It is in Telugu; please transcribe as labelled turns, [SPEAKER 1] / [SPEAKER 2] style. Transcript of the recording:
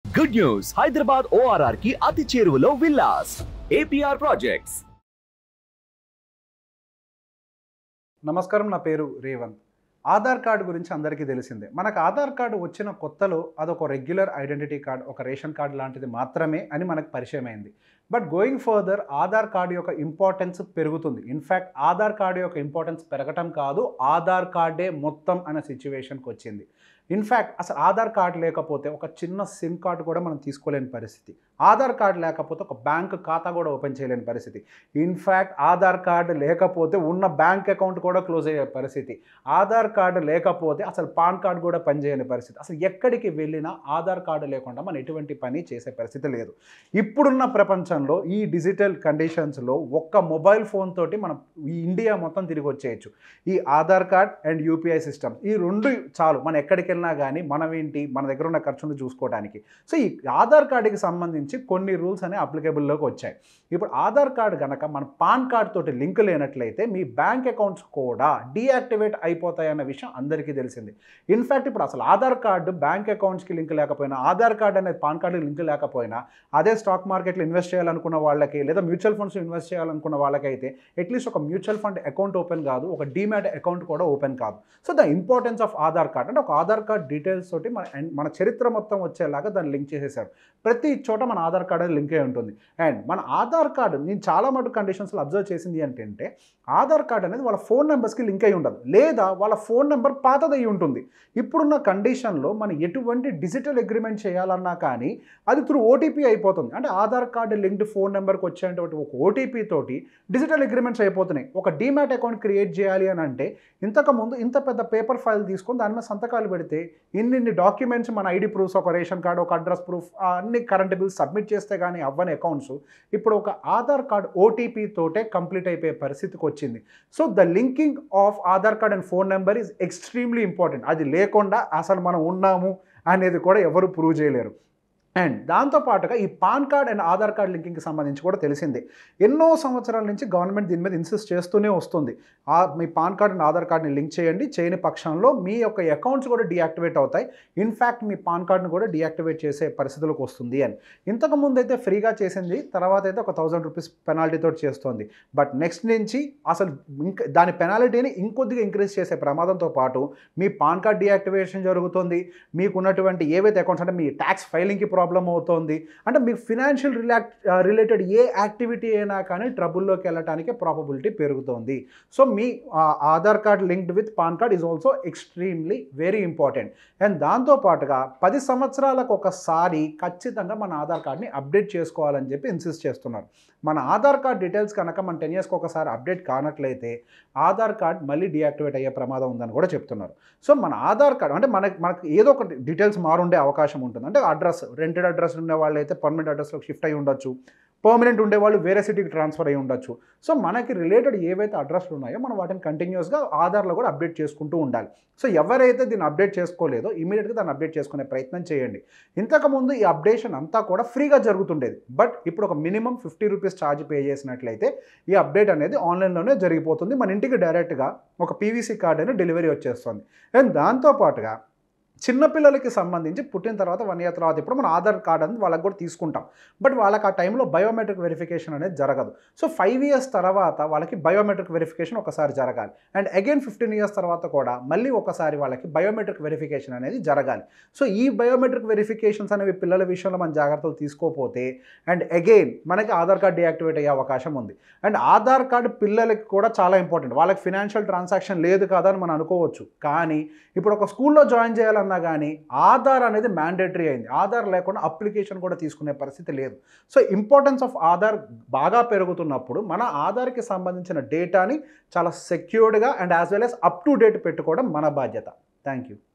[SPEAKER 1] గుడ్ న్యూస్ హైదరాబాద్ ఓఆర్ఆర్ కి అతి చేరువలో విల్లాస్ ఏపీఆర్ ప్రాజెక్ట్స్
[SPEAKER 2] నమస్కారం నా పేరు రేవంత్ ఆధార్ కార్డు గురించి అందరికీ తెలిసిందే మనకు ఆధార్ కార్డు వచ్చిన కొత్తలో అదొక రెగ్యులర్ ఐడెంటిటీ కార్డ్ ఒక రేషన్ కార్డు లాంటిది మాత్రమే అని మనకు పరిచయం అయింది but going further Aadhaar card యొక్క ఇంపార్టెన్స్ పెరుగుతుంది ఇన్ఫ్యాక్ట్ ఆధార్ కార్డు యొక్క ఇంపార్టెన్స్ పెరగటం కాదు ఆధార్ కార్డే మొత్తం అనే సిచ్యువేషన్కి వచ్చింది ఇన్ఫ్యాక్ట్ అసలు ఆధార్ కార్డు లేకపోతే ఒక చిన్న సిమ్ కార్డు కూడా మనం తీసుకోలేని పరిస్థితి ఆధార్ కార్డు లేకపోతే ఒక బ్యాంక్ ఖాతా కూడా ఓపెన్ చేయలేని పరిస్థితి ఇన్ఫ్యాక్ట్ ఆధార్ కార్డు లేకపోతే ఉన్న బ్యాంక్ అకౌంట్ కూడా క్లోజ్ అయ్యే పరిస్థితి ఆధార్ కార్డు లేకపోతే అసలు పాన్ కార్డు కూడా పనిచేయని పరిస్థితి అసలు ఎక్కడికి వెళ్ళినా ఆధార్ కార్డు లేకుండా మనం ఎటువంటి పని చేసే పరిస్థితి లేదు ఇప్పుడున్న ప్రపంచంలో ఈ డిజిటల్ కండిషన్స్లో ఒక్క మొబైల్ ఫోన్ తోటి మనం ఈ ఇండియా మొత్తం తిరిగి వచ్చేయచ్చు ఈ Aadhaar card and UPI system ఈ రెండు చాలు మనం ఎక్కడికి వెళ్ళినా కానీ మనం ఏంటి మన దగ్గర ఉన్న ఖర్చును చూసుకోవడానికి సో ఈ ఆధార్ కార్డుకి సంబంధించి కొన్ని రూల్స్ అనేవి అప్లికేబుల్లోకి వచ్చాయి ఇప్పుడు ఆధార్ కార్డు కనుక మన పాన్ కార్డ్ తోటి లింక్ లేనట్లయితే మీ బ్యాంక్ అకౌంట్స్ కూడా డీయాక్టివేట్ అయిపోతాయి అన్న విషయం అందరికీ తెలిసింది ఇన్ఫ్యాక్ట్ ఇప్పుడు అసలు ఆధార్ కార్డు బ్యాంక్ అకౌంట్స్కి లింక్ లేకపోయినా ఆధార్ కార్డు అనేది పాన్ కార్డుకి లింక్ లేకపోయినా అదే స్టాక్ మార్కెట్లో ఇన్వెస్ట్ చేయాలనుకున్న వాళ్ళకి లేదా మ్యూచువల్ ఫండ్స్ ఇన్వెస్ట్ చేయాలనుకున్న వాళ్ళకైతే అట్లీస్ట్ ఒక మ్యూచువల్ ఫండ్ అకౌంట్ ఓపెన్ కాదు ఒక డీమ్యాట్ అకౌంట్ కూడా ఓపెన్ కాదు so the importance of Aadhaar card అంటే ఒక ఆధార్ కార్డ్ డీటెయిల్స్ తోటి మన మన చరిత్ర మొత్తం వచ్చేలాగా దాన్ని లింక్ చేసేసారు ప్రతి చోట మన ఆధార్ కార్డ్ అనేది లింక్ అయి ఉంటుంది అండ్ మన ఆధార్ కార్డు నేను చాలా మటు కండిషన్స్లో అబ్జర్వ్ చేసింది ఏంటంటే ఆధార్ కార్డ్ అనేది వాళ్ళ ఫోన్ నెంబర్స్కి లింక్ అయి ఉండదు లేదా వాళ్ళ ఫోన్ నెంబర్ పాతదై ఉంటుంది ఇప్పుడున్న కండిషన్లో మనం ఎటువంటి డిజిటల్ అగ్రిమెంట్ చేయాలన్నా కానీ అది త్రూ ఓటీపీ అయిపోతుంది అంటే ఆధార్ కార్డు లింక్డ్ ఫోన్ నెంబర్కి వచ్చేటువంటి ఒక ఓటీపీ తోటి డిజిటల్ అగ్రిమెంట్స్ అయిపోతున్నాయి ఒక డీమ్యాట్ అకౌంట్ క్రియేట్ చేయాలి అని అంటే ఇంతకుముందు ఇంత పెద్ద పేపర్ ఫైల్ తీసుకొని దాని మీద సంతకాలు పెడితే ఇన్ని డాక్యుమెంట్స్ మన ఐడి ప్రూఫ్స్ ఒక రేషన్ కార్డు ఒక అడ్రస్ ప్రూఫ్ అన్ని కరెంట్ బిల్స్ సబ్మిట్ చేస్తే కానీ అవ్వని అకౌంట్స్ ఇప్పుడు ఒక ఆధార్ కార్డ్ ఓటీపీ తోటే కంప్లీట్ అయిపోయే పరిస్థితికి వచ్చింది so the linking of Aadhaar card and phone number is extremely important అది లేకుండా అసలు మనం ఉన్నాము అనేది కూడా ఎవరు ప్రూవ్ చేయలేరు అండ్ దాంతోపాటుగా ఈ PAN card and Aadhaar card లింకింగ్కి సంబంధించి కూడా తెలిసిందే ఎన్నో సంవత్సరాల నుంచి గవర్నమెంట్ దీని మీద ఇన్సిస్ట్ చేస్తూనే వస్తుంది ఆ మీ పాన్ కార్డ్ అండ్ ఆధార్ కార్డ్ని లింక్ చేయండి చేయని పక్షంలో మీ యొక్క అకౌంట్స్ కూడా డీయాక్టివేట్ అవుతాయి ఇన్ఫ్యాక్ట్ మీ పాన్ కార్డ్ని కూడా డీయాక్టివేట్ చేసే పరిస్థితులకు వస్తుంది అని ఇంతకు ముందు అయితే ఫ్రీగా చేసింది తర్వాత అయితే ఒక థౌజండ్ రూపీస్ పెనాల్టీతో చేస్తుంది బట్ నెక్స్ట్ నుంచి అసలు ఇంక దాని పెనాల్టీని ఇంకొద్దిగా ఇంక్రీజ్ చేసే ప్రమాదంతో పాటు మీ పాన్ కార్డ్ డీయాక్టివేషన్ జరుగుతుంది మీకున్నటువంటి ఏవైతే అకౌంట్స్ అంటే మీ ట్యాక్స్ ఫైలింగ్కి ప్రాబ్లం అవుతుంది అంటే మీ ఫినాన్షియల్ రిలాక్ రిలేటెడ్ ఏ యాక్టివిటీ అయినా కానీ ట్రబుల్లోకి వెళ్ళటానికి ప్రాబబిలిటీ పెరుగుతుంది సో మీ Aadhaar card linked with PAN card is also extremely very important and దాంతోపాటుగా పది సంవత్సరాలకు ఒకసారి ఖచ్చితంగా మన ఆధార్ కార్డ్ని అప్డేట్ చేసుకోవాలని చెప్పి ఇన్సిస్ట్ చేస్తున్నారు మన ఆధార్ కార్డ్ డీటెయిల్స్ కనుక మన టెన్ ఇయర్స్కి ఒకసారి అప్డేట్ కానట్లయితే ఆధార్ కార్డ్ మళ్ళీ డియాక్టివేట్ అయ్యే ప్రమాదం ఉందని కూడా చెప్తున్నారు సో మన ఆధార్ కార్డ్ అంటే మనకి మనకి ఏదో ఒక డీటెయిల్స్ మారుండే అవకాశం ఉంటుంది అంటే అడ్రస్ రెంటెడ్ అడ్రస్ ఉండే వాళ్ళు అయితే పర్మనెంట్ అడ్రస్లోకి షిఫ్ట్ అయ్యి ఉండొచ్చు పర్మనెంట్ ఉండేవాళ్ళు వేరే సిటీకి ట్రాన్స్ఫర్ అయ్యి ఉండొచ్చు సో మనకి రిలేటెడ్ ఏవైతే అడ్రస్లు ఉన్నాయో మనం వాటిని కంటిన్యూస్గా ఆధార్లో కూడా అప్డేట్ చేసుకుంటూ ఉండాలి సో ఎవరైతే దీన్ని అప్డేట్ చేసుకోలేదో ఇమీడియట్గా దాన్ని అప్డేట్ చేసుకునే ప్రయత్నం చేయండి ఇంతకుముందు ఈ అప్డేషన్ అంతా కూడా ఫ్రీగా జరుగుతుండేది బట్ ఇప్పుడు ఒక minimum fifty rupees charge pay చేసినట్లయితే ఈ అప్డేట్ అనేది ఆన్లైన్లోనే జరిగిపోతుంది మన ఇంటికి డైరెక్ట్గా ఒక పీవీసీ కార్డ్ అనేది డెలివరీ వచ్చేస్తుంది అండ్ దాంతోపాటుగా చిన్నపిల్లలకి సంబంధించి పుట్టిన తర్వాత వన్ ఇయర్ తర్వాత ఇప్పుడు మనం ఆధార్ కార్డ్ అనేది వాళ్ళకి కూడా తీసుకుంటాం బట్ వాళ్ళకి ఆ టైంలో బయోమెట్రిక్ వెరిఫికేషన్ అనేది జరగదు సో ఫైవ్ ఇయర్స్ తర్వాత వాళ్ళకి బయోమెట్రిక్ వెరిఫికేషన్ ఒకసారి జరగాలి అండ్ అగైన్ ఫిఫ్టీన్ ఇయర్స్ తర్వాత కూడా మళ్ళీ ఒకసారి వాళ్ళకి బయోమెట్రిక్ వెరిఫికేషన్ అనేది జరగాలి సో ఈ బయోమెట్రిక్ వెరిఫికేషన్స్ అనేవి పిల్లల విషయంలో మనం జాగ్రత్తలు తీసుకోకపోతే అండ్ అగైన్ మనకి ఆధార్ కార్డ్ డియాక్టివేట్ అయ్యే అవకాశం ఉంది అండ్ ఆధార్ కార్డు పిల్లలకి కూడా చాలా ఇంపార్టెంట్ వాళ్ళకి ఫినాన్షియల్ ట్రాన్సాక్షన్ లేదు కదా అని మనం అనుకోవచ్చు కానీ ఇప్పుడు ఒక స్కూల్లో జాయిన్ చేయాలన్నా కానీ ఆధార్ అనేది మ్యాండేటరీ అయింది ఆధార్ లేకుండా అప్లికేషన్ కూడా తీసుకునే పరిస్థితి లేదు సో ఇంపార్టెన్స్ ఆఫ్ ఆధార్ బాగా పెరుగుతున్నప్పుడు మన ఆధార్కి సంబంధించిన డేటాని చాలా సెక్యూర్డ్గా and as well as up to date పెట్టుకోవడం మన బాధ్యత థ్యాంక్ యూ